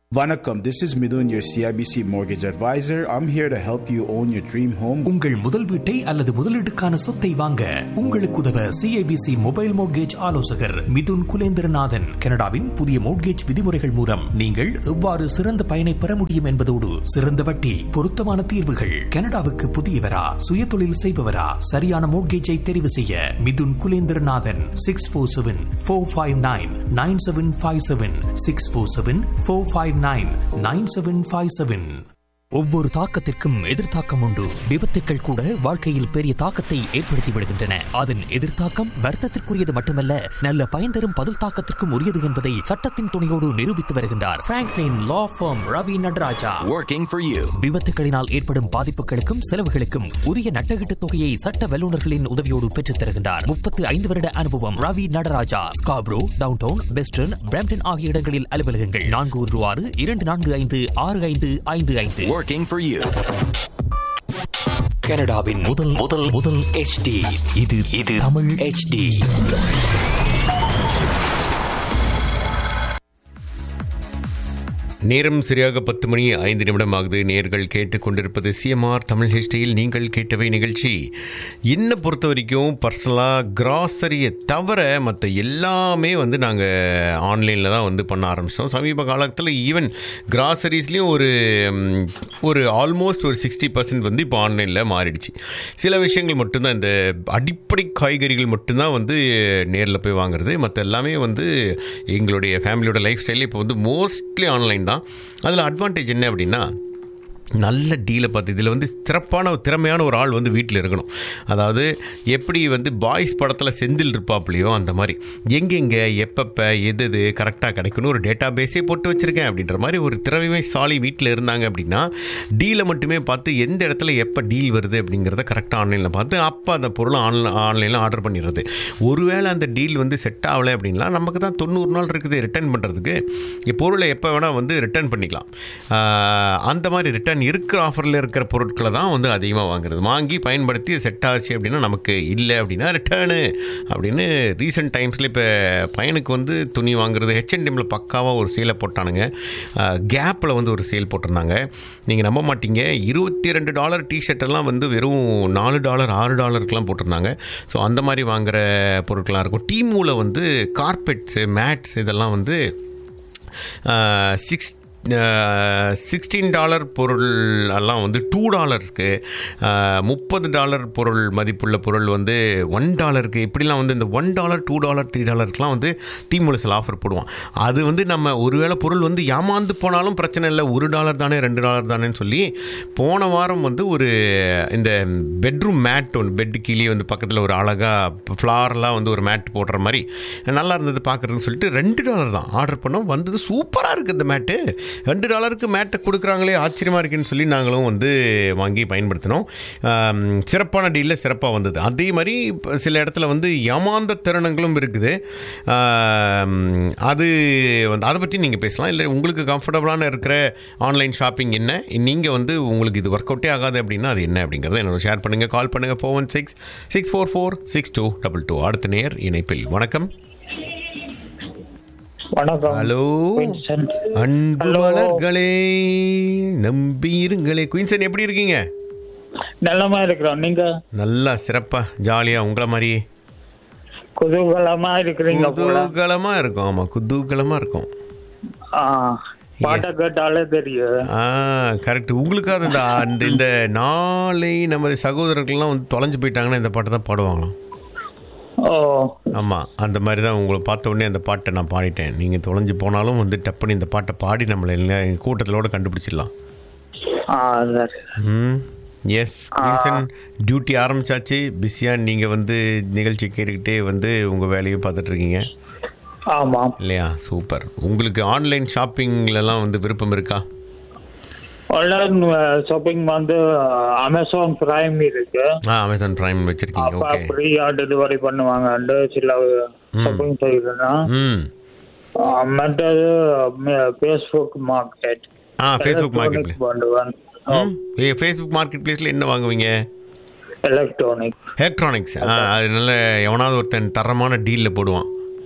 Vanakkam, this is Midun, your CIBC mortgage advisor. I'm here to help you own your dream home. உங்கள் முதல் வீட்டை அல்லது முதலீட்டுக்கான சொத்தை வாங்க உங்களுக்கு உதவ சிஐபிசி மொபைல் மோட்கேஜ் ஆலோசகர் மிதுன் குலேந்திரநாதன் கனடாவின் புதிய மோட்கேஜ் விதிமுறைகள் மூலம் நீங்கள் எவ்வாறு சிறந்த பயனை பெற முடியும் என்பதோடு சிறந்த வட்டி பொருத்தமான தீர்வுகள் கனடாவுக்கு புதியவரா சுயதொழில் செய்பவரா சரியான மோட்கேஜை தெரிவு செய்ய Mithun Kulendranathan six four seven four five nine nine seven five seven six four seven four five nine nine seven five seven ஒவ்வொரு தாக்கத்திற்கும் எதிர்த்தாக்கம் உண்டு விபத்துக்கள் கூட வாழ்க்கையில் பெரிய தாக்கத்தை ஏற்படுத்தி விடுகின்றன அதன் எதிர்த்தாக்கம் வர்த்தத்திற்குரியது மட்டுமல்ல நல்ல பயன் தரும் பதில் தாக்கத்திற்கும் உரியது என்பதை சட்டத்தின் துணையோடு நிரூபித்து வருகின்றார் Franklin law firm Ravi Nadaraja working for you. விபத்துகளினால் ஏற்படும் பாதிப்புகளுக்கும் செலவுகளுக்கும் உரிய நட்டகீட்டு தொகையை சட்ட வல்லுநர்களின் உதவியோடு பெற்றுத் தருகின்றார் முப்பத்து ஐந்து வருட அனுபவம் Ravi Nadaraja Scarborough downtown western Brampton ஆகிய இடங்களில் அலுவலகங்கள் நான்கு ஒன்று ஆறு இரண்டு நான்கு ஐந்து ஆறு ஐந்து ஐந்து ஐந்து Working for you. கனடாவின் முதல் முதல் முதல் HD இது இது தமிழ் HD நேரம் சரியாக பத்து மணி ஐந்து நிமிடம் ஆகுது நேர்கள் கேட்டுக்கொண்டிருப்பது சிஎம்ஆர் தமிழ் ஹிஸ்டரியில் நீங்கள் கேட்டவை நிகழ்ச்சி என்னை பொறுத்த வரைக்கும் பர்சனலாக கிராசரியை தவிர மற்ற எல்லாமே வந்து நாங்கள் ஆன்லைனில் தான் வந்து பண்ண ஆரம்பித்தோம் சமீப காலத்தில் ஈவன் கிராசரிஸ்லேயும் ஒரு ம், ஒரு ஆல்மோஸ்ட் ஒரு சிக்ஸ்டி பர்சன்ட் வந்து இப்போ ஆன்லைனில் மாறிடுச்சு சில விஷயங்கள் மட்டும்தான் இந்த அடிப்படை காய்கறிகள் மட்டும்தான் வந்து நேரில் போய் வாங்குறது மற்ற எல்லாமே வந்து எங்களுடைய ஃபேமிலியோட லைஃப் ஸ்டைலில் இப்போ வந்து மோஸ்ட்லி ஆன்லைன் தான் அதில் அட்வான்டேஜ் என்ன அப்படின்னா நல்ல டீலை பார்த்து இதில் வந்து சிறப்பான ஒரு திறமையான ஒரு ஆள் வந்து வீட்டில் இருக்கணும் அதாவது எப்படி வந்து பாய்ஸ் படத்தில் செந்தில் இருப்பாப்லையோ அந்த மாதிரி எங்கெங்கே எப்பப்போ எது எது கரெக்டாக கிடைக்கணும் ஒரு டேட்டா பேஸே போட்டு வச்சுருக்கேன் அப்படின்ற மாதிரி ஒரு திறமை சாலி வீட்டில் இருந்தாங்க அப்படின்னா டீலை மட்டுமே பார்த்து எந்த இடத்துல எப்போ டீல் வருது அப்படிங்கிறத கரெக்டாக ஆன்லைனில் பார்த்து அப்போ அந்த பொருளை ஆன்லைன் ஆன்லைனில் ஆர்டர் பண்ணிடுறது ஒருவேளை அந்த டீல் வந்து செட் ஆகலை அப்படின்னா நமக்கு தான் தொண்ணூறு நாள் இருக்குது ரிட்டர்ன் பண்ணுறதுக்கு பொருளை எப்போ வேணால் வந்து ரிட்டர்ன் பண்ணிக்கலாம் ஆஹ் அந்த மாதிரி ரிட்டர்ன் இருக்கிற ஆஃபரில் இருக்கிற பொருட்களை தான் வந்து அதிகமாக வாங்குறது வாங்கி பயன்படுத்தி செட் ஆச்சு அப்படின்னா நமக்கு இல்லை அப்படின்னா ரிட்டர்னு அப்படின்னு ரீசெண்ட் டைம்ஸில் இப்போ பையனுக்கு வந்து துணி வாங்குறது ஹெச்என்டிஎம்மில் பக்காவாக ஒரு சேலை போட்டானுங்க கேப்பில் வந்து ஒரு சேல் போட்டிருந்தாங்க நீங்கள் நம்ப மாட்டீங்க இருபத்தி ரெண்டு டாலர் டிஷர்ட் எல்லாம் வந்து வெறும் நாலு டாலர் ஆறு டாலருக்குலாம் போட்டிருந்தாங்க ஸோ அந்த மாதிரி வாங்குற பொருட்களாக இருக்கும் டீமூவில் வந்து கார்பெட்ஸு மேட்ஸ் இதெல்லாம் வந்து சிக்ஸ் சிக்ஸ்டீன் டாலர் பொருள் எல்லாம் வந்து டூ டாலர்ஸ்க்கு முப்பது டாலர் பொருள் மதிப்புள்ள பொருள் வந்து ஒன் டாலருக்கு இப்படிலாம் வந்து இந்த one dollar two dollar three டாலருக்குலாம் வந்து டீம் சில ஆஃபர் போடுவான் அது வந்து நம்ம ஒருவேளை பொருள் வந்து ஏமாந்து போனாலும் பிரச்சனை இல்லை ஒரு டாலர் தானே ரெண்டு டாலர் தானேன்னு சொல்லி போன வாரம் வந்து ஒரு இந்த பெட்ரூம் மேட் ஒன்று பெட்டு கீழே வந்து பக்கத்தில் ஒரு அழகாக ஃப்ளாரெலாம் வந்து ஒரு மேட் போடுற மாதிரி நல்லா இருந்தது பார்க்குறதுன்னு சொல்லிட்டு ரெண்டு டாலர் தான் ஆர்டர் பண்ணோம் வந்தது சூப்பராக இருக்குது இந்த மேட்டு ரெண்டு டாலருக்கு மேட்டை கொடுக்குறாங்களே ஆச்சரியமாக இருக்குன்னு சொல்லி நாங்களும் வந்து வாங்கி பயன்படுத்தினோம் ஆம், சிறப்பான டீலில் சிறப்பாக வந்தது அதே மாதிரி இப்ப சில இடத்துல வந்து ஏமாந்த தருணங்களும் இருக்குது ஆம், அது வந்து அதை பற்றி நீங்கள் பேசலாம் இல்லை உங்களுக்கு கம்ஃபர்டபுளான இருக்கிற ஆன்லைன் ஷாப்பிங் என்ன நீங்கள் வந்து உங்களுக்கு இது ஒர்க் அவுட்டே ஆகாது அப்படின்னா அது என்ன அப்படிங்கிறத என்னோட ஷேர் பண்ணுங்கள் கால் பண்ணுங்கள் four one six six four four six two double two அடுத்த நேர் இணைப்பில் வணக்கம் வணக்கம் ஹலோ வின்சென்ட். அன்பு Hello. மலர்களே நம்பியிருங்களே குயின்சன் எப்படி இருக்கீங்க நலமா இருக்கிறோம் நீங்க நல்லா சிறப்பா ஜாலியா உங்கள மாதிரி குதூகலமா இருக்கிறீங்க போல குதூகலமா இருக்கும் ஆமா குதூகலமா இருக்கும் ஆ, பாட்டை கேட்டாலே தெரியும் ஆ கரெக்ட் உங்களுக்காக இந்த அந்த இந்த நாளை நமது சகோதரர்கள்லாம் வந்து தொலைஞ்சு போயிட்டாங்கன்னா இந்த பாட்டை தான் பாடுவாங்களாம் ஓ ஆமாம் அந்த மாதிரி தான் உங்களை பார்த்த உடனே அந்த பாட்டை நான் பாடிட்டேன் நீங்கள் தொலைஞ்சு போனாலும் வந்து டப்புன்னு இந்த பாட்டை பாடி நம்மளை எல்லாம் கூட்டத்திலோட கண்டுபிடிச்சிடலாம் ஆ சரி ம் எஸ் கிங்சன் டியூட்டி ஆரம்பிச்சாச்சு பிஸியாக நீங்கள் வந்து நிகழ்ச்சி கேட்டுக்கிட்டே வந்து உங்கள் வேலையும் பார்த்துட்டு இருக்கீங்க ஆமாம் இல்லையா சூப்பர் உங்களுக்கு ஆன்லைன் ஷாப்பிங்லலாம் வந்து விருப்பம் இருக்கா ஆன்லைன் ஷாப்பிங் வந்து அமேசான் பிரைம் இருக்கு ஆ அமேசான் ப்ரைம் வச்சுருக்கீங்க அப்ப ஓகே ஃப்ரீயா டெலிவரி பண்ணுவாங்க சில ஷாப்பிங் செய்யறதுன்னா ம் மற்றது ஃபேஸ்புக் மார்க்கெட் ஆ ஃபேஸ்புக் மார்க்கெட் பிளேஸ் பண்ணுவேன் ம் ஏ ஃபேஸ்புக் மார்க்கெட் பிளேஸில் என்ன வாங்குவீங்க எலக்ட்ரானிக் எலக்ட்ரானிக்ஸ் ஆ அது நல்ல எவனாவது ஒருத்தன் தரமான டீலில் போடுவான்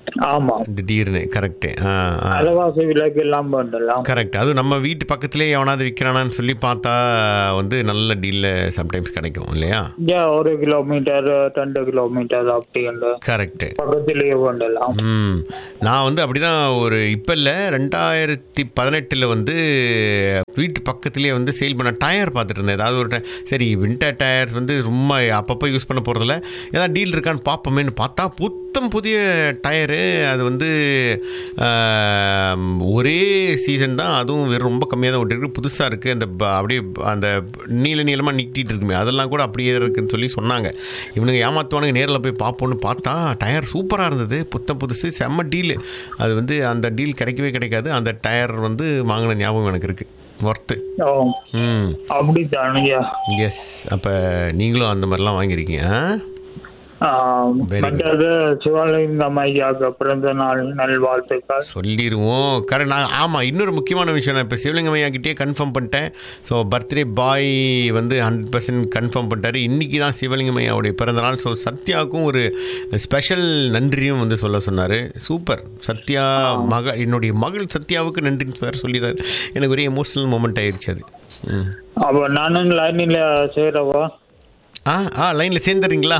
ஆமா திடீர்னு கரெக்டு ஆ ஆ அலவாசி விலைக்கு எல்லாம் பண்ணலாம் கரெக்ட் அது நம்ம வீட்டு பக்கத்துலேயே எவனாவது விற்கிறானான்னு சொல்லி பார்த்தா வந்து நல்ல டீலில் சம்டைம்ஸ் கிடைக்கும் இல்லையா இங்க ஒரு கிலோமீட்டர் ரெண்டு கிலோமீட்டர் அப்படி என்று கரெக்டு பக்கத்திலேயே பண்ணலாம் ம் நான் வந்து அப்படிதான் ஒரு இப்போ இல்லை ரெண்டாயிரத்தி பதினெட்டில் வந்து வீட்டு பக்கத்துலேயே வந்து சேல் பண்ண டயர் பார்த்துட்டு இருந்தேன் ஏதாவது ஒரு ti- சரி வின்டர் டயர்ஸ் வந்து ரொம்ப அப்பப்போ யூஸ் பண்ண போகிறதில்ல ஏதாவது டீல் இருக்கான்னு பார்ப்போமேன்னு பார்த்தா புத்தம் புதிய டயரு அது வந்து ஆம், ஒரே சீசன் தான் அதுவும் வெறும் ரொம்ப கம்மியாக தான் விட்டுருக்கு புதுசாக இருக்குது அந்த ப- அப்படியே அந்த நீள நீளமாக நிக்கிட்டு இருக்குமே அதெல்லாம் கூட அப்படியே இருக்குன்னு சொல்லி சொன்னாங்க இவனுங்க ஏமாத்துவானுங்க நேரில் போய் பார்ப்போன்னு பார்த்தா டயர் சூப்பராக இருந்தது புத்தம் புதுசு செம்ம டீலு அது வந்து அந்த டீல் கிடைக்கவே கிடைக்காது அந்த டயர் வந்து வாங்கின ஞாபகம் எனக்கு இருக்குது ஒர்த்து ஓ ம் அப்படித்தான் ஐயா எஸ் அப்போ நீங்களும் அந்த மாதிரிலாம் வாங்கியிருக்கீங்க ஆ? ஆம், Very good. மற்றது சிவலிங்கம் ஐயாக்கு பிறந்த நாள் நல்வாழ்த்துக்கள் சொல்லிடுவோம் கரெக்ட் நான் ஆமாம் இன்னொரு முக்கியமான விஷயம் நான் இப்போ சிவலிங்கம் ஐயா கிட்டே கன்ஃபார்ம் பண்ணிட்டேன் ஸோ பர்த்டே பாய் வந்து ஹண்ட்ரட் பர்சன்ட் கன்ஃபார்ம் பண்ணிட்டாரு இன்றைக்கி தான் சிவலிங்கம் ஐயாவுடைய பிறந்த நாள் ஸோ சத்யாவுக்கும் ஒரு ஸ்பெஷல் நன்றியும் வந்து சொல்ல சொன்னார் சூப்பர் சத்யா மக என்னுடைய மகள் சத்யாவுக்கு நன்றின்னு வேறு சொல்லிடுறாரு எனக்கு ஒரே எமோஷனல் மூமெண்ட் ஆயிடுச்சு அது ம் அப்ப நானும் லைனில் சேரவா ஆ ஆ லைனில் சேர்ந்துறீங்களா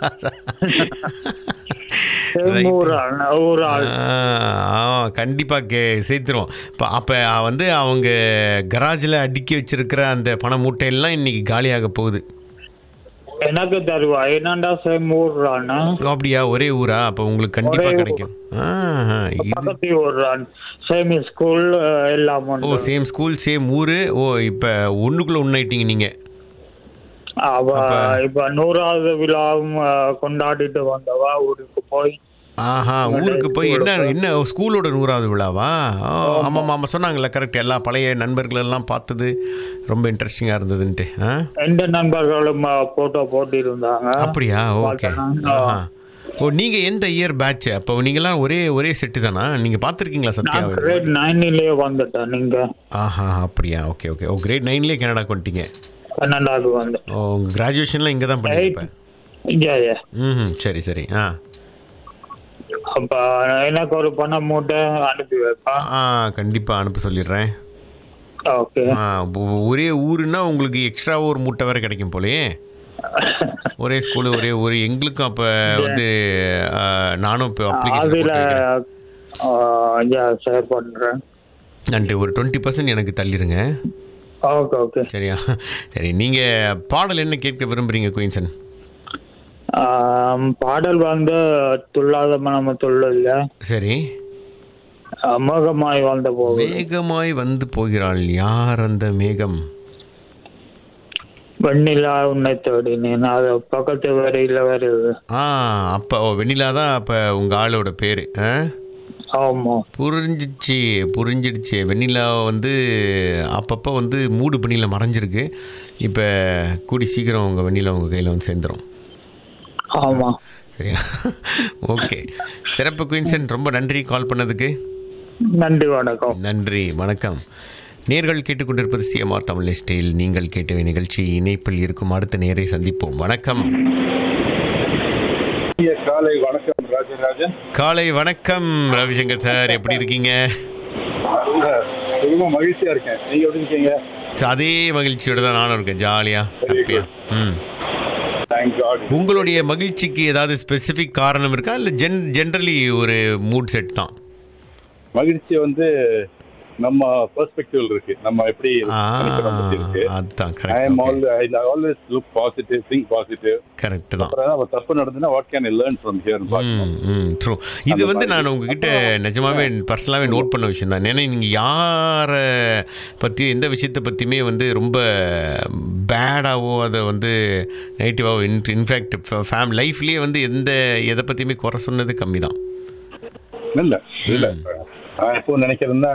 ஒரு ஆள் ஒரு ஆள் ஆ கண்டிப்பாக கே சேர்த்துருவோம் இப்போ அப்போ வந்து அவங்க கராஜில் அடுக்கி வச்சிருக்கிற அந்த பண மூட்டையெல்லாம் இன்னைக்கு காலியாக போகுது எனக்கு தருவா என்னண்டா சேம் ஊர்றான்னு அப்படியா ஒரே ஊரா அப்போ உங்களுக்கு கண்டிப்பாக ஒரே ஊர். கிடைக்கும் ஆஹா, இது பக்கத்து ஊர்றான் சேம் ஸ்கூல் எல்லாம் ஓ உண்டு. சேம் ஸ்கூல் சேம் ஊர் ஓ இப்போ ஒன்றுக்குள்ளே ஒன்றாயிட்டீங்க நீங்கள் அவ இப்ப நூறாவது விழாவும் அஹ், கொண்டாடிட்டு வந்தவா ஊருக்கு போய் ஆஹா ஊருக்கு போய் என்ன என்ன ஸ்கூலோட நூறாவது விழாவா ஓ ஆமாம் ஆமாம் சொன்னாங்கல்ல கரெக்ட் எல்லா பழைய நண்பர்கள் எல்லாம் பார்த்தது ரொம்ப இன்ட்ரெஸ்டிங்காக இருந்ததுன்ட்டு ஆ எந்த நண்பர்களும் போட்டோ போட்டிருந்தாங்க அப்படியா ஓகே பார்த்தேன். ஆஹா. ஓ நீங்க எந்த இயர் பேட்ச் அப்போ நீங்கலாம் ஒரே ஒரே செட்டு தானா நீங்க பார்த்துருக்கீங்களா நான் சத்யா கிரேட் நைன்லயே வந்துட்டேன் நீங்க ஆஹா அப்படியா ஓகே ஓகே ஓ கிரேட் நைன்லேயே கனடாக்கு வந்துட்டீங்க பன்னெண்டாவது வந்து ஓ உங்கள் கிராஜுவேஷன்லாம் இங்கே தான் பண்ணியிருப்பேன் இங்கே ம் சரி சரி ஆ அப்ப எனக்கு ஒரு பணம் மூட்டை அனுப்பி வைப்பா ஆ கண்டிப்பாக அனுப்ப சொல்லிடுறேன் ஓகே ஆ ஒ- ஒரே ஊருன்னா உங்களுக்கு எக்ஸ்ட்ரா ஒரு மூட்டை வேறு கிடைக்கும் போலயே ஒரே ஸ்கூலு ஒரே ஊர் எங்களுக்கும் அப்போ வந்து ஆ, நானும் இப்போ அதுல அப்ளிகேஷன் ஷேர் பண்றேன் நன்றி ஒரு டுவெண்ட்டி பர்சன்ட் எனக்கு தள்ளிடுங்க ஓகே ஓகே சரியா சரி நீங்க பாடல் என்ன கேட்க விரும்புறீங்க குயின்சன் ஆம், பாடல் வந்து துள்ளாத மனம துள்ளல சரி அமோகமாய் வந்த போது மேகமாய் வந்து போகிறாள் யார் அந்த மேகம் வெண்ணிலா உன்னை தேடினேன் அது பக்கத்து வரையில வருது ஆ அப்போ ஓ வெண்ணிலா தான் அப்போ உங்கள் ஆளோட பேர் ஆ ஆமா புரிஞ்சிச்சு புரிஞ்சிடுச்சு வெண்ணிலா வந்து அப்பப்போ வந்து மூடு பனியில் மறைஞ்சிருக்கு இப்போ கூடி சீக்கிரம் உங்கள் வெண்ணிலா உங்கள் கையில் வந்து சேர்ந்துடும் ஆமா சரியா ஓகே சிறப்பு குயின்சன் ரொம்ப நன்றி கால் பண்ணதுக்கு நன்றி வணக்கம் நன்றி வணக்கம் நேர்கள் கேட்டுக்கொண்டிருப்பது சிஎம்ஆர் தமிழ் ஸ்டைல் நீங்கள் கேட்டவை நிகழ்ச்சி இணைப்பில் இருக்கும் அடுத்த நேரை சந்திப்போம் வணக்கம் இனிய காலை வணக்கம் ராஜராஜன் காலை வணக்கம் ரவிசங்கர் சார் எப்படி இருக்கீங்க நல்ல ரொம்ப மகிழ்ச்சியா இருக்கேன் நீங்க எப்படி இருக்கீங்க So, அதே மகிழ்ச்சியோட தான் நானும் இருக்கேன் ஜாலியா ஹாப்பியா ம் தேங்க் காட் உங்களுடைய மகிழ்ச்சிக்கு ஏதாவது ஸ்பெசிஃபிக் காரணம் இருக்கா இல்லை ஜென் ஜென்ரலி ஒரு மூட் செட் தான் மகிழ்ச்சி வந்து நம்ம பெர்ஸ்பெக்டிவ் இருக்கு நம்ம எப்படி ஆ, நினைக்கிறோம் பத்தி இருக்கு அதுதான் I am correct all always look positive think positive correct தான் அப்புறம் நம்ம தப்பு நடந்துன்னா what can I learn from here hmm hmm true இது வந்து நான் உங்ககிட்ட நிஜமாவே பர்சனலாகவே நோட் பண்ண விஷயம் தான் ஏன்னா நீங்கள் யாரை பற்றி எந்த விஷயத்தை பற்றியுமே வந்து ரொம்ப பேடாவோ அதை வந்து நெகட்டிவாகவோ இன் இன்ஃபேக்ட் ஃபேம் லைஃப்லேயே வந்து எந்த எதை பற்றியுமே குறை சொன்னது கம்மி தான் இல்ல இல்ல நான் எப்போ நினைக்கிறேன்னா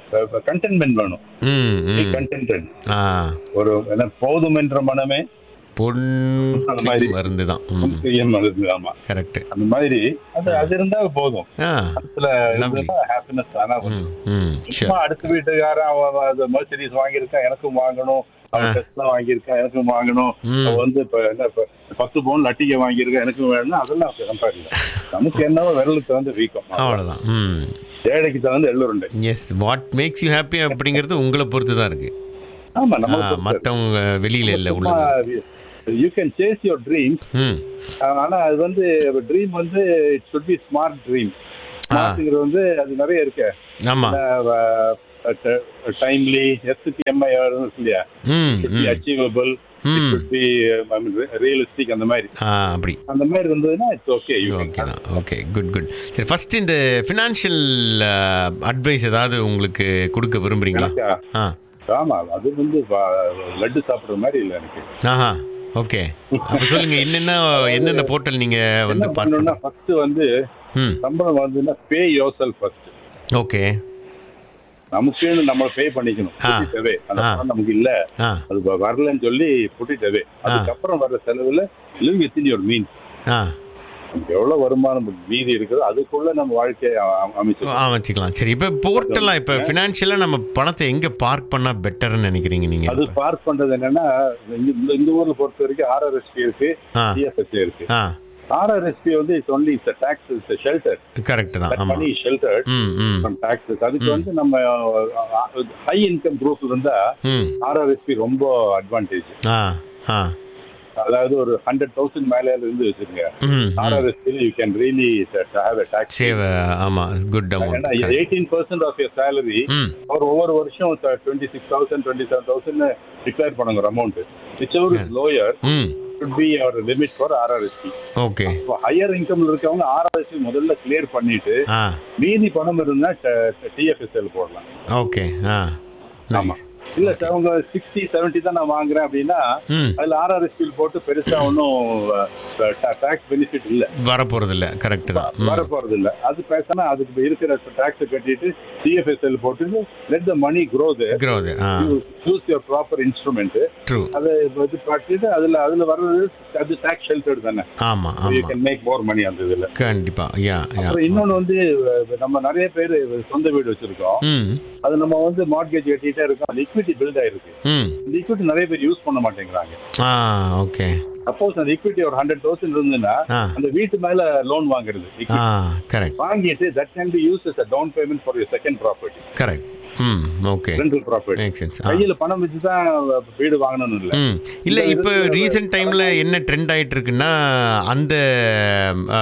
கண்டென்ட்மெண்ட் வேணும் ம் ம் கண்டென்ட் ஆ ஒரு என்ன போதும் என்ற மனமே பொன் அந்த மாதிரி. மருந்து தான் முக்கியம் மருந்து ஆமா கரெக்ட் அந்த மாதிரி அது அது இருந்தா போதும் ஆ அதுல Lovely. ஹாப்பினஸ் ஆனா ம் ம் சும்மா ஷூர் அடுத்த வீட்டுக்காரன் அவன் அது மெர்சடிஸ் வாங்கியிருக்கான் எனக்கும் வாங்கணும் அவன் டெஸ்ட்லாம் வாங்கியிருக்கான் எனக்கும் வாங்கணும் ம். அவன் வந்து இப்ப என்ன இப்ப பத்து பவுன் லட்டிகை வாங்கியிருக்கான் எனக்கும் வேணும் அதெல்லாம் கம்பேர் இல்லை நமக்கு என்னவோ விரலுக்கு தகுந்த வீக்கம் அவ்வளோதான் ம் ஏழைக்கு தகுந்த எள்ளுருண்டை yes what makes you happy அப்படிங்கிறது உங்களை பொறுத்து தான் இருக்கு ஆமா ஆ, நம்ம மத்தவங்க வெளியில இல்ல உள்ள you can chase your dream hmm ஆனா அது வந்து ட்ரீம் வந்து it should be smart dream ஸ்மார்ட்ங்கிறது வந்து அது நிறைய இருக்கு ஆமா டைம்லி எஸ்டிஎம்ஐ இல்லையா ம் should be ம் achievable it ம் should be I mean, re- realistic அந்த மாதிரி ஆ அப்படி அந்த மாதிரி இருந்ததுன்னா இட்ஸ் ஓகே யூ ஓகே தான் ஓகே குட் குட் சரி ஃபர்ஸ்ட் இந்த ஃபினான்ஷியல் அட்வைஸ் ஏதாவது உங்களுக்கு கொடுக்க விரும்புறீங்களா ஆ ஆமா அது வந்து வ- லட்டு சாப்பிடுற மாதிரி இல்லை எனக்கு ஆஹா ஓகே அப்போ சொல்லுங்க என்னென்ன எந்தெந்த போர்ட்டல் நீங்க வந்து என்ன பண்ணணும்னா பார்த்து ஃபர்ஸ்ட் வந்து ம் சம்பளம் வந்துன்னா pay yourself first okay நமக்குன்னு நம்ம பே பண்ணிக்கணும் ஆ. புட்டிட்டவே அந்த ஆ. பணம் நமக்கு இல்ல ஆ அது வ- வரலன்னு சொல்லி புட்டிட்டவே அதுக்கப்புறம் வர்ற செலவுல லிவ் வித்தின் யுவர் மீன் ஆ நமக்கு எவ்வளவு வருமானம் மீதி இருக்குதோ அதுக்குள்ள நம்ம வாழ்க்கையை அ- அமைச்சு ஆ வச்சுக்கலாம் சரி இப்போ போர்ட்டெல்லாம் இப்போ ஃபினான்ஷியலாக நம்ம பணத்தை எங்கே பார்க் பண்ணால் பெட்டர்னு நினைக்கிறீங்க அது நீங்கள் பார்க் பண்றது என்னன்னா இந்த- இந்த இந்த ஊர்ல பொறுத்த வரைக்கும் ஆர்ஆர்எஸ்பி இருக்கு ஆ டிஎஃப்எஸ்சி இருக்கு ஆ ஆர்ஆர்எஸ்பி வந்து it's only it's tax it's shelter correct தான் ஆமாம் மணி ஷெல்டர் ம் ம் ஃப்ரம் டாக்ஸஸ் அதுக்கு வந்து நம்ம ஹை இன்கம் குரூப் இருந்தா ம் ஆர்ஆர்எஸ்பி ரொம்ப அட்வான்டேஜ் ஆ ஆ அதாவது ஒரு ஹண்ட்ரட் தௌசண்ட் மேல இருந்து வச்சிருங்க ம் RRSP you can really have a tax save ஆமாம் குட் ஏன்னா amount eighteen percent of your salary hmm or ஒவ்வொரு வருஷம் twenty six thousand twenty seven thousand declare பண்ணுங்க amount whichever is lower hmm should be our limit for RRSP. Okay இப்போ higher இன்கம்ல இருக்கவங்க RRSP முதல்ல clear பண்ணிட்டு ஆ மீதி பணம் இருந்தா டிஎஃப்எஸ்எல் போடலாம் ஓகே ஆ ஆமா இல்ல சார் அவங்க சிக்ஸ்டி செவன்டி தான் நான் வாங்குறேன் அப்படின்னா ம் அதுல ஆர்ஆர்எஸ்பி போட்டு பெருசா ஒன்றும் டாக்ஸ் பெனிஃபிட் இல்ல வரப்போகிறது இல்லை கரெக்டு தான் ம். வர போறது இல்ல அது பேசினா அதுக்கு இருக்கிற டாக்ஸ் கட்டிட்டு டிஎஃப்எஸ்எல் போட்டு let the money growth Growth, uh choose your proper instrument through அதை இது பார்த்துட்டு அதுல அதுல வர்றது அது டாக்ஸ் ஷெல்டர் தானே ஆமாம் யூ ஆமாம் கேன் மேக் மோர் மணி அந்த இதுல கண்டிப்பா யா யா அப்புறம் இன்னொன்னு வந்து அஹ், நம்ம நிறைய பேர் சொந்த வீடு வச்சிருக்கோம் ம் அது நம்ம வந்து மார்க்கேஜ் கட்டிட்டே இருக்கோம் அந்த ஈக்விட்டி பில்ட் ஆயிருக்கு ம் இந்த ஈக்விட்டி நிறைய பேர் யூஸ் பண்ண மாட்டேங்கிறாங்க ஆ ஓகே சப்போஸ் அந்த ஈக்விட்டி ஒரு ஹண்ட்ரட் தௌசண்ட் இருந்ததுன்னா ஆ அந்த வீட்டு மேல லோன் வாங்குறது equity. ஆ கரெக்ட் வாங்கிட்டு that can be use as a down payment for your second property correct hmm okay rental property make sense கையில பணம் வச்சு தான் வீடு வாங்கணும்னு இல்ல ம் இல்ல இந்த இப்போ இதுல ரீசெண்ட் டைம்ல என்ன ட்ரெண்ட் ஆயிட்டு இருக்குன்னா அந்த ஆ,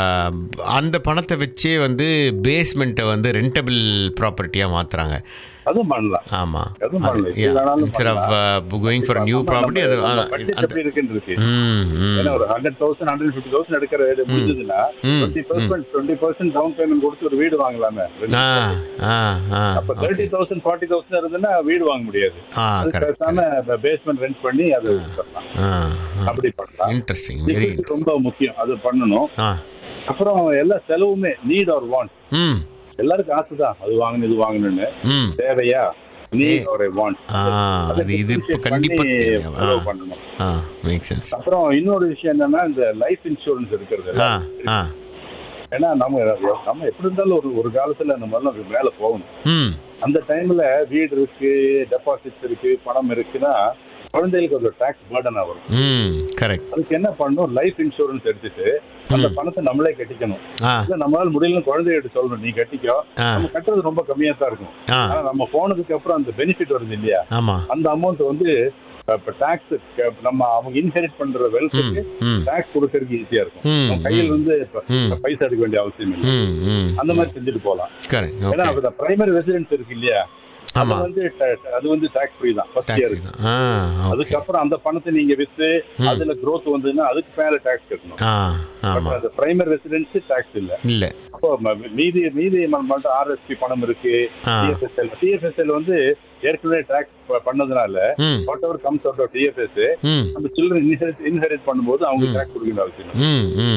அந்த பணத்தை வச்சே வந்து பேஸ்மெண்ட்டை வந்து ரெண்டபிள் ப்ராப்பர்ட்டியா மாத்துறாங்க அதுவும் பண்ணலாம் ஆமா அதுவும் பண்ணலாம். எப்படி வேணாலும் instead of going for new property அது ஆ, பட்ஜெட் அந்த எப்படி இருக்குன்னு இருக்கு ம் ம் ஏன்னா ஒரு hundred thousand hundred fifty thousand எடுக்கிற இது முடிஞ்சதுன்னா ம், twenty percent twenty percent down payment கொடுத்து ஒரு வீடு வாங்கலாமே ஆ ஆ ஆ அப்ப தேர்ட்டி தௌசண்ட் ஃபார்ட்டி தௌசண்ட் இருந்ததுன்னா வீடு வாங்க முடியாது ஆ அது கரெக்ட் பேசாம பேஸ்மெண்ட் ரெண்ட் பண்ணி அது பண்ணலாம் ஆ அப்படி பண்ணலாம் இன்ட்ரெஸ்டிங் வெரி Liquidity ரொம்ப முக்கியம் அது பண்ணணும் ஆ அப்புறம் எல்லா செலவுமே நீட் ஆர் வாண்ட் ம் எல்லாருக்கும் ஆசைதான் அது வாங்கணும் இது வாங்கணும்னு ம் தேவையா நீட் ஆர் வாண்ட் ஆ அது இது இப்போ கண்டிப்பா தேவை. ஆ பண்ணணும் ஆ மேக் சென்ஸ் அப்புறம் இன்னொரு விஷயம் என்னன்னா இந்த லைஃப் இன்சூரன்ஸ் இருக்கிறது ஆ ஆ ஏன்னா நம்ம நம்ம எப்படி இருந்தாலும் ஒரு ஒரு காலத்துல நம்ம எல்லாம் மேல போகணும் ம் அந்த டைம்ல வீடு இருக்கு டெபாசிட்ஸ் இருக்கு பணம் இருக்குன்னா குழந்தைகளுக்கு ஒரு டாக்ஸ் பேர்டனா வரும் ம் கரெக்ட் அதுக்கு என்ன பண்ணணும் லைஃப் இன்சூரன்ஸ் எடுத்துட்டு அந்த பணத்தை நம்மளே கட்டிக்கணும் ஆ இல்ல நம்மளால முடியலன்னு குழந்தைகிட்ட சொல்லணும் நீ கட்டிக்கோ ஆ நம்ம கட்டுறது ரொம்ப கம்மியா தான் இருக்கும் ஆ ஆனா நம்ம போனதுக்கு அப்புறம் அந்த பெனிஃபிட் வருது இல்லையா ஆமா அந்த அமௌண்ட் வந்து இப்ப டாக்ஸ் நம்ம அவங்க இன்ஹெரிட் பண்ற ம் வெல்த்துக்கு ம் டாக்ஸ் கொடுக்கறதுக்கு ஈஸியா இருக்கும் ம் நம்ம கையில இருந்து இப்ப ம் பைசா எடுக்க வேண்டிய அவசியம் இல்லை ம் ம் அந்த மாதிரி செஞ்சுட்டு போகலாம் கரெக்ட் ஏன்னா ஓகே அந்த பிரைமரி ரெசிடென்ஸ் இருக்கு இல்லையா அது ஆமா வந்து ta- அது வந்து டாக்ஸ் ஃப்ரீ தான் ஃபர்ஸ்ட் இயர் டாக்ஸி தான் ஆ ஓகே அதுக்கப்புறம் அந்த பணத்தை நீங்க வித்து ம். அதுல growth வந்ததுன்னா அதுக்கு மேல டாக்ஸ் கட்டணும் ஆ பட் ஆமா அந்த பிரைமரி ரெசிடென்ஸ் டாக்ஸ் இல்ல இல்ல அப்போ ம- மீதி மீதி மட்டும் ஆர்எஸ்பி பணம் இருக்கு ஆ டிஎஃப்எஸ்எல் டிஎஃப்எஸ்எல் வந்து ஏற்கனவே டாக்ஸ் பண்ணதுனால ம் whatever comes out of TFS ம் அந்த சில்ட்ரன் இன்ஹெரிட் இன்ஹெரிட் பண்ணும்போது அவங்க ம். டாக்ஸ் கொடுக்கணும் அவசியம் இல்லை. ம் ம் ம்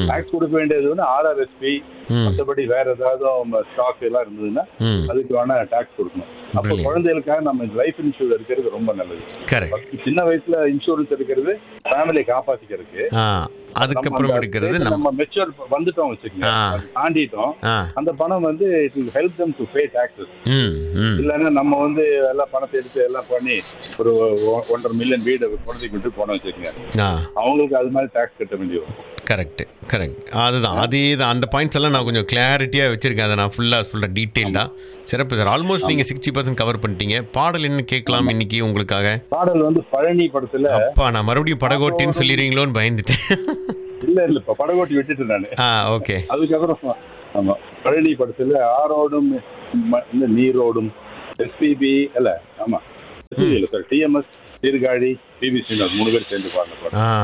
டாக்ஸ் கொடுக்க வேண்டியது வந்து ஆர்ஆர்எஸ்பி ம். மற்றபடி வேற ஏதாவது ஸ்டாக் எல்லாம் இருந்ததுன்னா ம் அதுக்கு வேணா டாக்ஸ் கொடுக்கணும் அப்போ Brilliant. குழந்தைகளுக்காக நம்ம லைஃப் இன்சூரன்ஸ் இருக்கிறது ரொம்ப நல்லது கரெக்ட் First சின்ன வயசுல இன்சூரன்ஸ் எடுக்கிறது ஃபேமிலியை காப்பாத்திக்கிறதுக்கு ஆ அதுக்கப்புறம் நம்ம எடுக்கிறது அந்த நம்ம நம்ம மெச்சூர் வந்துட்டோம் வச்சுக்கோங்க ஆ. அது தாண்டிட்டோம் ஆ அந்த பணம் வந்து it will help them to pay taxes ம் ம் இல்லைன்னா நம்ம வந்து எல்லாம் பணத்தை எடுத்து எல்லாம் பண்ணி ஒரு ஒ- ஒன்றரை மில்லியன் வீடு குழந்தைக்கு விட்டு போனோம் வச்சுக்கோங்க ஆ அவங்களுக்கு அது மாதிரி டாக்ஸ் கட்ட வேண்டி வரும் கரெக்ட் கரெக்ட் அதுதான் அதே தான் அந்த பாயிண்ட்ஸ் எல்லாம் நான் கொஞ்சம் கிளாரிட்டியாக வச்சிருக்கேன் அதை நான் ஃபுல்லாக சொல்கிறேன் டீட்டெயில்டாக சிறப்பு சார் ஆல்மோஸ்ட் நீங்கள் சிக்ஸ்டி பர்சன்ட் கவர் பண்ணிட்டீங்க பாடல் என்ன கேட்கலாம் இன்னைக்கு உங்களுக்காக பாடல் வந்து பழனி படத்துல அப்பா நான் மறுபடியும் படகோட்டின்னு சொல்லிடுவீங்களோன்னு பயந்துட்டேன் இல்ல இல்ல இப்ப படகோட்டி விட்டுட்டு நானு ஆ ஓகே அதுக்கப்புறம் ஆமா பழனி படத்துல ஆரோடும் ம- இந்த நீரோடும் எஸ்பிபி இல்ல ஆமா SPB இல்ல சார் டிஎம்எஸ் சீர்காழி பிபி ஸ்ரீனிவாஸ் மூணு பேர் சேர்ந்து பாடின பாடம் ஆ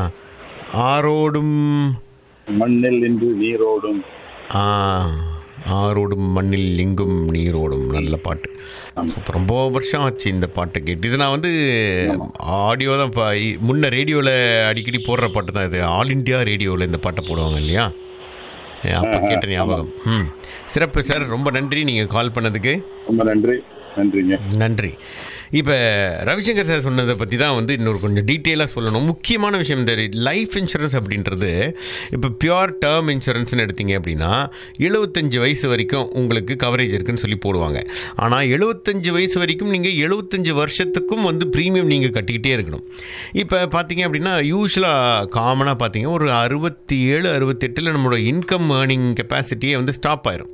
ஆரோடும் மண்ணில் இன்று நீரோடும் ஆ ஆரோடும் மண்ணில் எங்கும் நீரோடும் நல்ல பாட்டு சூப்பர் ரொம்ப வருஷம் ஆச்சு இந்த பாட்டை கேட்டு இது நான் வந்து ஆடியோ தான் இப்போ முன்ன ரேடியோவில் அடிக்கடி போடுற பாட்டு தான் இது ஆல் இண்டியா ரேடியோவில் இந்த பாட்டை போடுவாங்க இல்லையா அப்போ கேட்ட ஞாபகம் ம் சிறப்பு சார் ரொம்ப நன்றி நீங்கள் கால் பண்ணதுக்கு ரொம்ப நன்றி நன்றிங்க நன்றி இப்போ ரவிசங்கர் சார் சொன்னதை பற்றி தான் வந்து இன்னொரு கொஞ்சம் டீட்டெயிலாக சொல்லணும் முக்கியமான விஷயம் இந்த லைஃப் இன்சூரன்ஸ் அப்படின்றது இப்போ பியூர் டேர்ம் இன்சூரன்ஸ்னு எடுத்தீங்க அப்படின்னா எழுபத்தஞ்சு வயசு வரைக்கும் உங்களுக்கு கவரேஜ் இருக்குன்னு சொல்லி போடுவாங்க ஆனால் எழுபத்தஞ்சு வயசு வரைக்கும் நீங்கள் எழுபத்தஞ்சு வருஷத்துக்கும் வந்து ப்ரீமியம் நீங்கள் கட்டிக்கிட்டே இருக்கணும் இப்போ பார்த்தீங்க அப்படின்னா யூஸ்வலாக காமனாக பார்த்தீங்க ஒரு அறுபத்தி ஏழு அறுபத்தெட்டில் நம்மளோட இன்கம் ஏர்னிங் கெப்பாசிட்டியே வந்து ஸ்டாப் ஆயிரும்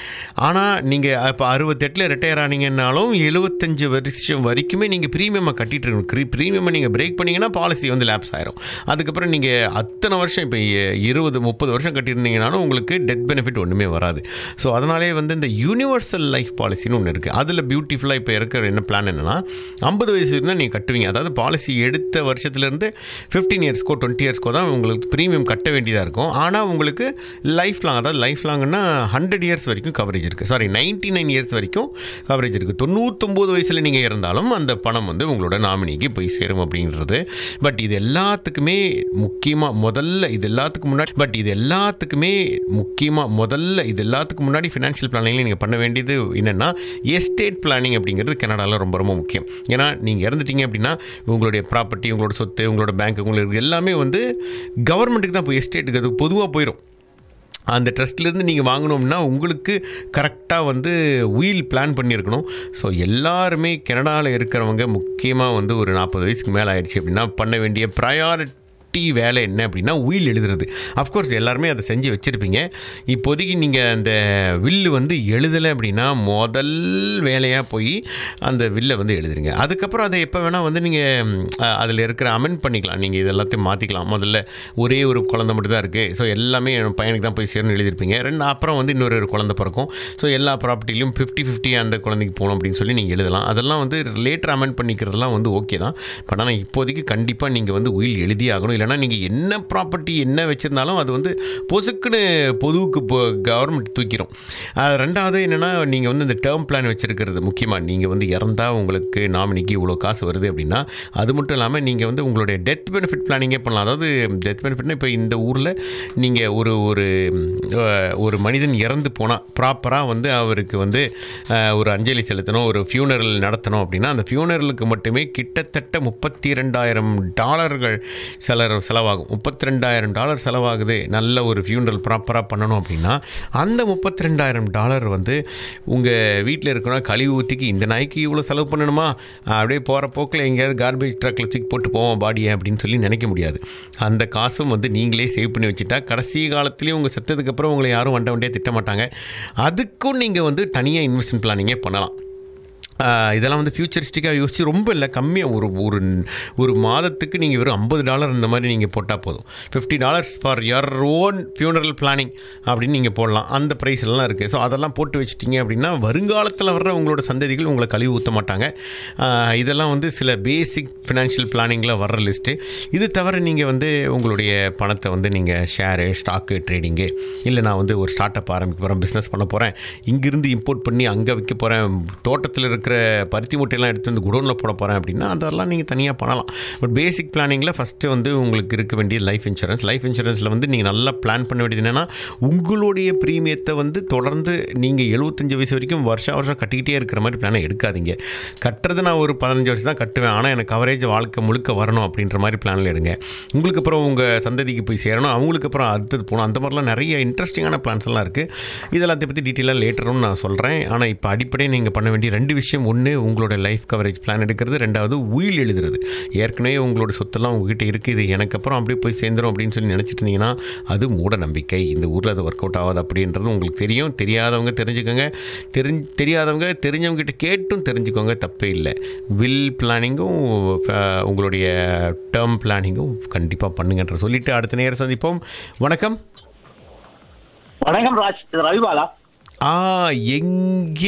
ஆனால் நீங்கள் இப்போ அறுபத்தெட்டில் ரிட்டையர் ஆனீங்கன்னாலும் எழுபத்தஞ்சு வருஷம் வரைக்குமே நீங்கள் ப்ரீமியமாக கட்டிட்டு இருக்கணும் ப்ரீமியமை நீங்கள் பிரேக் பண்ணீங்கன்னா பாலிசி வந்து லேப்ஸ் ஆயிரும் அதுக்கப்புறம் நீங்கள் அத்தனை வருஷம் இப்போ இருபது முப்பது வருஷம் கட்டியிருந்தீங்கனாலும் உங்களுக்கு டெத் பெனிஃபிட் ஒன்றுமே வராது ஸோ அதனாலே வந்து இந்த யூனிவர்சல் லைஃப் பாலிசின்னு ஒன்று இருக்குது அதில் பியூட்டிஃபுல்லாக இப்போ இருக்கிற என்ன பிளான் என்னென்னா ஐம்பது வயசு இருந்தால் நீங்கள் கட்டுவீங்க அதாவது பாலிசி எடுத்த வருஷத்துலேருந்து ஃபிஃப்டீன் இயர்ஸ்க்கோ டுவெண்ட்டி இயர்ஸ்க்கோ தான் உங்களுக்கு ப்ரீமியம் கட்ட வேண்டியதாக இருக்கும் ஆனால் உங்களுக்கு லைஃப் லாங் அதாவது லைஃப் லாங்னா ஹண்ட்ரட் இயர்ஸ் வரைக்கும் கவரேஜ் இருக்குது சாரி நைன்டி நைன் இயர்ஸ் வரைக்கும் கவரேஜ் இருக்குது தொண்ணூத்தொம்பது வயசில் நீங்கள் இருந்தாலும் அந்த பணம் வந்து உங்களோட நாமினிக்கு போய் சேரும் அப்படின்றது பட் இது எல்லாத்துக்குமே முக்கியமாக முதல்ல இது எல்லாத்துக்கும் முன்னாடி பட் இது எல்லாத்துக்குமே முக்கியமாக முதல்ல இது எல்லாத்துக்கும் முன்னாடி ஃபினான்ஷியல் பிளானிங்கில் நீங்கள் பண்ண வேண்டியது என்னென்னா எஸ்டேட் பிளானிங் அப்படிங்கிறது கனடாவில் ரொம்ப ரொம்ப முக்கியம் ஏன்னா நீங்கள் இறந்துட்டீங்க அப்படின்னா உங்களுடைய ப்ராப்பர்ட்டி உங்களோட சொத்து உங்களோட பேங்க் உங்களுக்கு எல்லாமே வந்து கவர்மெண்ட்டுக்கு தான் போய் எஸ்டேட்டுக்கு அது பொதுவாக போயிடும் அந்த ட்ரஸ்ட்லேருந்து நீங்கள் வாங்கணும்னா உங்களுக்கு கரெக்டாக வந்து வீல் பிளான் பண்ணியிருக்கணும் ஸோ எல்லாருமே கனடாவில் இருக்கிறவங்க முக்கியமாக வந்து ஒரு நாற்பது வயசுக்கு மேலே ஆயிடுச்சு அப்படின்னா பண்ண வேண்டிய ப்ரையாரிட்டி வேலை என்ன அப்படின்னா உயில் எழுதுறது அஃப்கோர்ஸ் எல்லாருமே அதை செஞ்சு வச்சுருப்பீங்க இப்போதைக்கு நீங்கள் அந்த வில்லு வந்து எழுதலை அப்படின்னா முதல் வேலையாக போய் அந்த வில்லை வந்து எழுதுறீங்க அதுக்கப்புறம் அதை எப்போ வேணால் வந்து நீங்கள் அதில் இருக்கிற அமெண்ட் பண்ணிக்கலாம் நீங்கள் இது எல்லாத்தையும் மாற்றிக்கலாம் முதல்ல ஒரே ஒரு குழந்தை மட்டும் தான் இருக்குது ஸோ எல்லாமே என் பையனுக்கு தான் போய் சேரணும் எழுதியிருப்பீங்க ரெண்டு அப்புறம் வந்து இன்னொரு ஒரு குழந்தை பிறக்கும் ஸோ எல்லா ப்ராப்பர்ட்டிலையும் ஃபிஃப்டி ஃபிஃப்டி அந்த குழந்தைக்கு போகணும் அப்படின்னு சொல்லி நீங்கள் எழுதலாம் அதெல்லாம் வந்து லேட்டர் அமெண்ட் பண்ணிக்கிறதுலாம் வந்து ஓகே தான் பட் ஆனால் இப்போதைக்கு கண்டிப்பாக நீங்கள் வந்து உயில் எழுதி ஆகணும் இல்லைனா நீங்கள் என்ன ப்ராப்பர்ட்டி என்ன வச்சுருந்தாலும் அது வந்து பொசுக்குன்னு பொதுவுக்கு இப்போ கவர்மெண்ட் தூக்கிடும் அது ரெண்டாவது என்னென்னா நீங்கள் வந்து இந்த டேர்ம் பிளான் வச்சுருக்கிறது முக்கியமாக நீங்கள் வந்து இறந்தால் உங்களுக்கு நாமினிக்கு இவ்வளோ காசு வருது அப்படின்னா அது மட்டும் இல்லாமல் நீங்கள் வந்து உங்களுடைய டெத் பெனிஃபிட் பிளானிங்கே பண்ணலாம் அதாவது டெத் பெனிஃபிட்னா இப்போ இந்த ஊரில் நீங்கள் ஒரு ஒரு அஹ், ஒரு மனிதன் இறந்து போனால் ப்ராப்பராக வந்து அவருக்கு வந்து அஹ், ஒரு அஞ்சலி செலுத்தணும் ஒரு ஃபியூனரல் நடத்தணும் அப்படின்னா அந்த ஃபியூனரலுக்கு மட்டுமே கிட்டத்தட்ட முப்பத்தி ரெண்டாயிரம் டாலர்கள் சில செலவாகும் முப்பத்தி ரெண்டாயிரம் டாலர் செலவாகுது நல்ல ஒரு ஃபியூனரல் ப்ராப்பராக பண்ணணும் அப்படின்னா அந்த முப்பத்தி ரெண்டாயிரம் டாலர் வந்து உங்கள் வீட்டில் இருக்கிற கழிவு ஊற்றிக்கு இந்த நாய்க்கு இவ்வளோ செலவு பண்ணணுமா அப்படியே போகிற போக்கில் எங்கேயாவது கார்பேஜ் ட்ரக்கில் தூக்கி போட்டு போவோம் பாடியை அப்படின்னு சொல்லி நினைக்க முடியாது அந்த காசும் வந்து நீங்களே சேவ் பண்ணி வச்சுட்டா கடைசி காலத்துலேயும் உங்கள் செத்ததுக்கப்புறம் உங்களை யாரும் வண்ட வண்டியாக திட்ட மாட்டாங்க அதுக்கும் நீங்கள் வந்து தனியாக இன்வெஸ்ட்மெண்ட் பிளானிங்கே பண்ணலாம் ஆஹ் இதெல்லாம் வந்து ஃபியூச்சரிஸ்டிக்காக யோசிச்சு ரொம்ப இல்லை கம்மியாக ஒரு ஒரு ஒரு மாதத்துக்கு நீங்கள் வெறும் ஐம்பது டாலர் இந்த மாதிரி நீங்கள் போட்டால் போதும் fifty dollars for your own funeral planning அப்படின்னு நீங்கள் போடலாம் அந்த ப்ரைஸ் எல்லாம் இருக்குது ஸோ அதெல்லாம் போட்டு வச்சிட்டிங்க அப்படின்னா வருங்காலத்தில் வர்ற உங்களோட சந்ததிகள் உங்களை கழுவி ஊற்ற மாட்டாங்க ஆஹ் இதெல்லாம் வந்து சில பேசிக் ஃபினான்ஷியல் பிளானிங்கில் வர்ற லிஸ்ட்டு இது தவிர நீங்கள் வந்து உங்களுடைய பணத்தை வந்து நீங்கள் ஷேரு ஸ்டாக்கு ட்ரேடிங்கு இல்லை நான் வந்து ஒரு ஸ்டார்ட் அப் ஆரம்பிக்க போகிறேன் பிஸ்னஸ் பண்ண போகிறேன் இங்கிருந்து இம்போர்ட் பண்ணி அங்கே விற்க போகிறேன் தோட்டத்தில் இருக்கிற இருக்கிற பருத்தி மூட்டையெல்லாம் எடுத்து வந்து குடோனில் போட போகிறேன் அப்படின்னா அதெல்லாம் நீங்கள் தனியாக பண்ணலாம் பட் பேசிக் பிளானிங்கில் ஃபஸ்ட்டு வந்து உங்களுக்கு இருக்க வேண்டிய லைஃப் இன்சூரன்ஸ் லைஃப் இன்சூரன்ஸில் வந்து நீங்கள் நல்லா பிளான் பண்ண வேண்டியது என்னென்னா உங்களுடைய ப்ரீமியத்தை வந்து தொடர்ந்து நீங்கள் எழுபத்தஞ்சு வயசு வரைக்கும் வருஷம் வருஷம் கட்டிக்கிட்டே இருக்கிற மாதிரி பிளானை எடுக்காதீங்க கட்டுறது நான் ஒரு பதினஞ்சு வருஷம் தான் கட்டுவேன் ஆனால் எனக்கு கவரேஜ் வாழ்க்கை முழுக்க வரணும் அப்படின்ற மாதிரி பிளானில் எடுங்க உங்களுக்கு அப்புறம் உங்கள் சந்ததிக்கு போய் சேரணும் அவங்களுக்கு அப்புறம் அடுத்தது போகணும் அந்த மாதிரிலாம் நிறைய இன்ட்ரெஸ்டிங்கான பிளான்ஸ் எல்லாம் இருக்குது இதெல்லாத்தையும் பற்றி டீட்டெயிலாக லேட்டரும் நான் சொல்கிறேன் ஆனால் இப்போ அடிப்படை நீங்கள் பண்ண வேண்டிய ரெண்டு விஷயம் ஒன்று உங்களோட லைஃப் கவரேஜ் பிளான் எடுக்கிறது ரெண்டாவது உயில் எழுதுறது ஏற்கனவே உங்களோட சொத்தெல்லாம் உங்ககிட்ட இருக்குது இது எனக்கு அப்புறம் அப்படியே போய் சேர்ந்துரும் அப்படின்னு சொல்லி நினச்சிட்டு இருந்தீங்கன்னா அது மூட நம்பிக்கை இந்த ஊரில் அது ஒர்க் அவுட் ஆகாது அப்படின்றது உங்களுக்கு தெரியும் தெரியாதவங்க தெரிஞ்சுக்கோங்க தெரிஞ்ச தெரியாதவங்க தெரிஞ்சவங்க கிட்ட கேட்டும் தெரிஞ்சுக்கோங்க தப்பே இல்லை வில் பிளானிங்கும் உங்களுடைய டேர்ம் பிளானிங்கும் கண்டிப்பாக பண்ணுங்கன்ற சொல்லிட்டு அடுத்த நேரம் சந்திப்போம் வணக்கம் வணக்கம் ராஜ் இது ரவிபாலா ஆ எங்கே